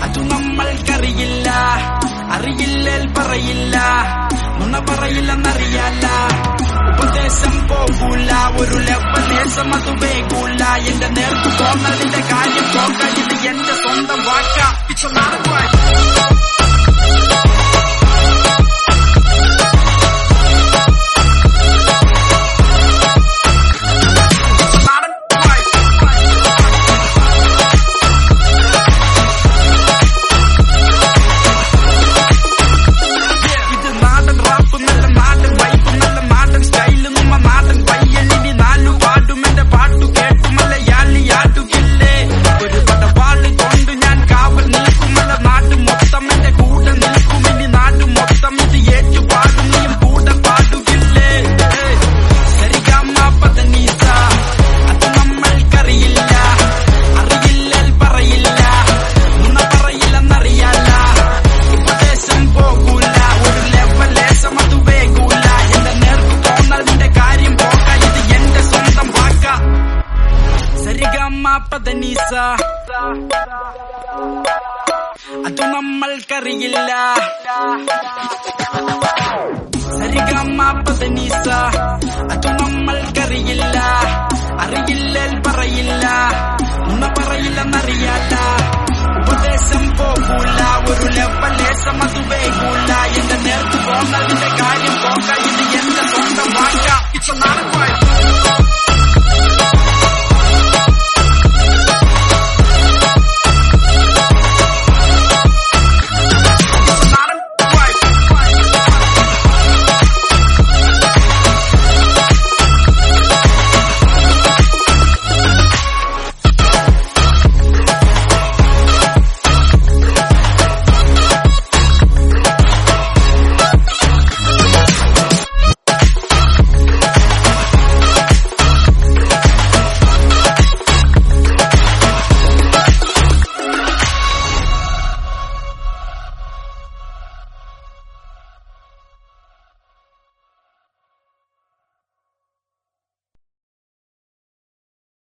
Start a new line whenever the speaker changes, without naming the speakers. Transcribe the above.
അതു നമ്മൾക്കറിയില്ല അറിയില്ലേൽ പറയില്ല നുണ പറയില്ലെന്നറിയാല ഉപദേശം പോകൂല ഒരു ലെവലേശം അത് വേകൂല എന്റെ നേർക്ക് പോന്നതിന്റെ കാര്യം പോക്ക ഇത് എന്റെ സ്വന്തം വാക്ക It's a lot of work. Lot of work. ഇത് നാടൻ റാപ്പ് നല്ല നാടൻ വൈബ് നല്ല നാടൻ സ്റ്റൈല് നമ്മ നാടൻ പയ്യൻ ഇനി നാലു പാടും എന്റെ പാട്ടു കേട്ടു മലയാളിയാടുകില്ലേ ഒരു പടവാള് കൊണ്ട് ഞാൻ കാവൽ നിൽക്കുമല്ല നാട് മൊത്തം എന്റെ കൂടെ നിൽക്കും ഇനി നാട് മൊത്തം ഇത് ഏറ്റു പാടും നീയും കൂടെ പാടുകില്ലേ ഏയ്, സരിഗമ പദനീസ അത് നമ്മൾക്കറിയില്ല അറിയില്ലേൽ പറയില്ല നുണ പറയില്ലെന്നറിയാല ഉപദേശം പോകൂല ഒരു ലെവലേശം അത് വേകൂല എന്റെ നേർക്ക് തോന്നലിന്റെ കാര്യം പോക്ക ഇത് എന്റെ സ്വന്തം വാക്ക സരിഗമ പദനീസ അത് നമ്മൾക്കറിയില്ല സരിഗമ പദനീസ അത് നമ്മൾക്കറിയില്ല അറിയില്ലേൽ പറയില്ല നുണ പറയില്ലെന്നറിയാല ഉപദേശം പോകൂല ഒരു ലെവലേശം അത്